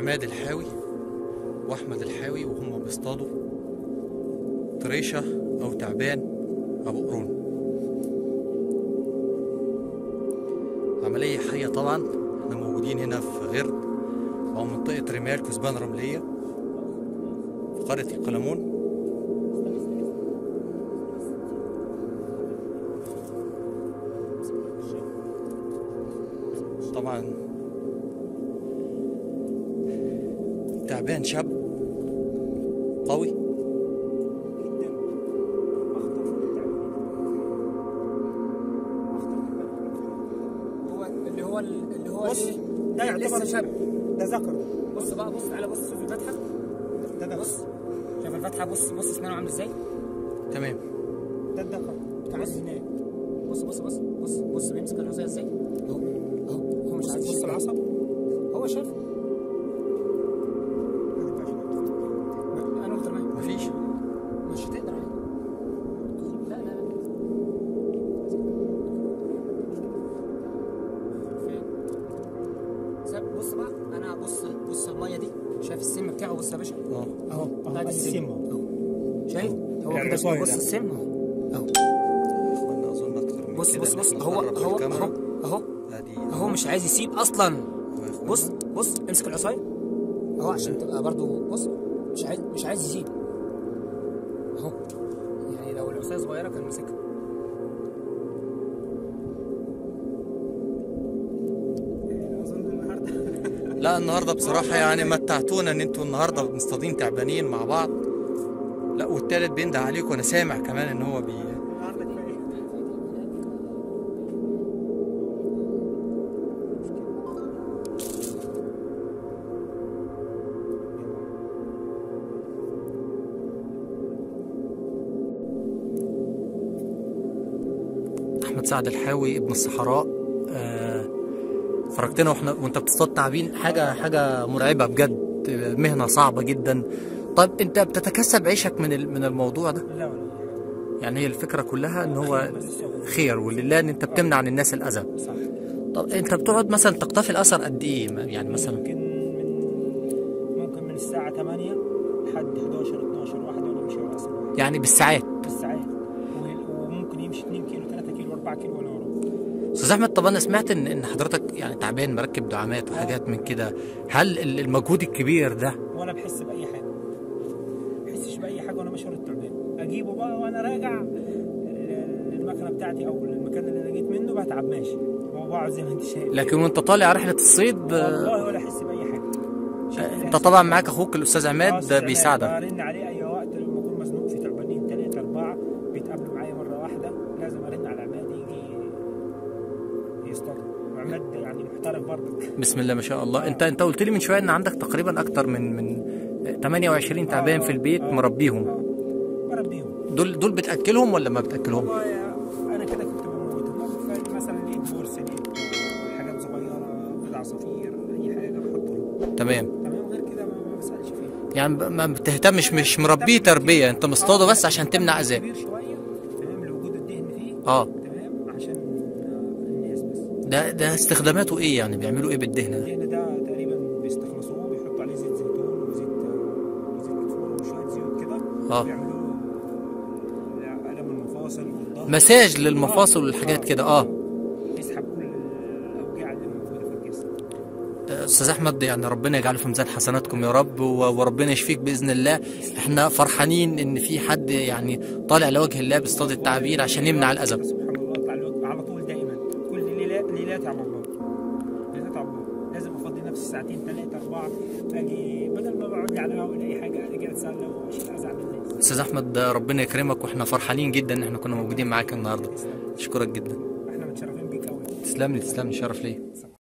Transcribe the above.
عماد الحاوي واحمد الحاوي وهم بيصطادوا طريشة او تعبان ابو قرون عملية حية طبعا احنا موجودين هنا في غرد او منطقة رمال كثبان رملية في قرية القلمون طبعا تعبان شاب قوي هو اللي هو اللي هو بص إيه؟ ده يعتبر لسه شاب ده ذكر بص بقى بص تعالى بص شوف الفتحه ده ده بص شوف الفتحه بص بص اسنانه عامل ازاي تمام ده الذكر تعال هناك بص بص بص بص بص بيمسك العصايه ازاي اهو اهو هو مش عايز بص يشوف. العصب هو شايف انا قلت معاك مفيش مش هتقدر عليه لا لا لا فين؟ ساب بص بقى انا بص بص الميه دي شايف السم بتاعه بص يا باشا اه اهو أهو، ده أدي السم السم. اهو شايف هو يعني كده العصاية بص ده. السم اهو اهو اخوانا اظن اكتر من بص كده بص إن بص إحنا هو نقرب هو الكاميرا. اهو اهو ادي اهو مش عايز يسيب اصلا أهو يا إخوانا. بص بص امسك العصايه اهو عشان تبقى برضو بص مش عايز مش عايز يسيب اهو يعني لو العصايه صغيره كان مسكها اظن النهارده لا النهارده بصراحه يعني متعتونا ان انتوا النهارده مصطادين تعبانين مع بعض لا والتالت بينده عليكم انا سامع كمان ان هو بي النهارده كفايه احمد سعد الحاوي ابن الصحراء آه، فرجتنا واحنا وانت بتصطاد تعابين حاجه حاجه مرعبه بجد آه، مهنه صعبه جدا طيب انت بتتكسب عيشك من ال- من الموضوع ده لا ولا يعني هي الفكره كلها ان هو خير ولله ان انت بتمنع عن الناس الاذى صح طب انت بتقعد مثلا تقتفي الاثر قد ايه يعني مثلا ممكن من ممكن من الساعة 8 لحد 11 12 واحدة وانا ماشي ورا اصلا يعني بالساعات بالساعات و- وممكن يمشي 2 كيلو 3 كيلو 4 كيلو وانا ورا استاذ احمد طب انا سمعت ان ان حضرتك يعني تعبان مركب دعامات وحاجات من كده هل ال- المجهود الكبير ده ولا بحس بأي حاجة ما بحسش بأي حاجة وانا ماشي ورا التعبان اجيبه بقى وانا راجع ال- المكنة بتاعتي او المكان اللي انا جيت منه بتعب ماشي هو بقعد زي ما انت شايف لكن وانت طالع رحله الصيد آه، والله ولا احس بأي حاجة شايف انت طبعا معاك اخوك الاستاذ عماد خلاص ده يعني بيساعدك برن عليه اي وقت لما اكون مزنوق في تعبانين ثلاثة أربعة بيتقابلوا معايا مرة واحدة لازم ارن على عماد يجي يصطاد وعماد يعني محترف برضه بسم الله ما شاء الله انت انت قلت لي من شويه ان عندك تقريبا اكتر من من 28 تعبان في البيت مربيهم بربيهم دول دول بتاكلهم ولا ما بتاكلهم والله يا- انا كده كنت بموتهم مثلا لقيت بورس لقيت حاجات صغيرة بيض عصافير اي حاجة بحط لهم تمام تمام غير كده ما ما بسألش فيها يعني ب- ما بتهتمش مش مربيه تربيه انت مصطاده بس عشان تمنع اذاه كبير شوية تمام لوجود الدهن فيه اه تمام عشان الناس بس ده ده استخداماته ايه يعني بيعملوا ايه بالدهن ده الدهن ده تقريبا بيستخلصوه بيحطوا عليه زيت زيتون وزيت وزيت كفور وشويه زيوت كده آه. بيعملوه الم المفاصل والظهر مساج للمفاصل والحاجات كده اه يسحب كل الاوجاع اللي موجوده في الجسم استاذ احمد يعني ربنا يجعله في ميزان حسناتكم يا رب و- وربنا يشفيك باذن الله احنا فرحانين ان في حد يعني طالع لوجه الله بيصطاد التعابين عشان يمنع الاذى سبحان الله اطلع الوقت على طول دائما كل ليلات ليلات على الله ليلات على الله لازم افضي نفسي ساعتين ثلاثه اربعه اجي بدل ما بقعد لي على القهوه ولا اي حاجه اجي اتسلى واشيل ازعل الناس استاذ احمد ربنا يكرمك واحنا فرحانين جدا ان احنا كنا موجودين معاك النهارده اشكرك جدا احنا متشرفين بيك قوي تسلم لي تسلم لي شرف ليا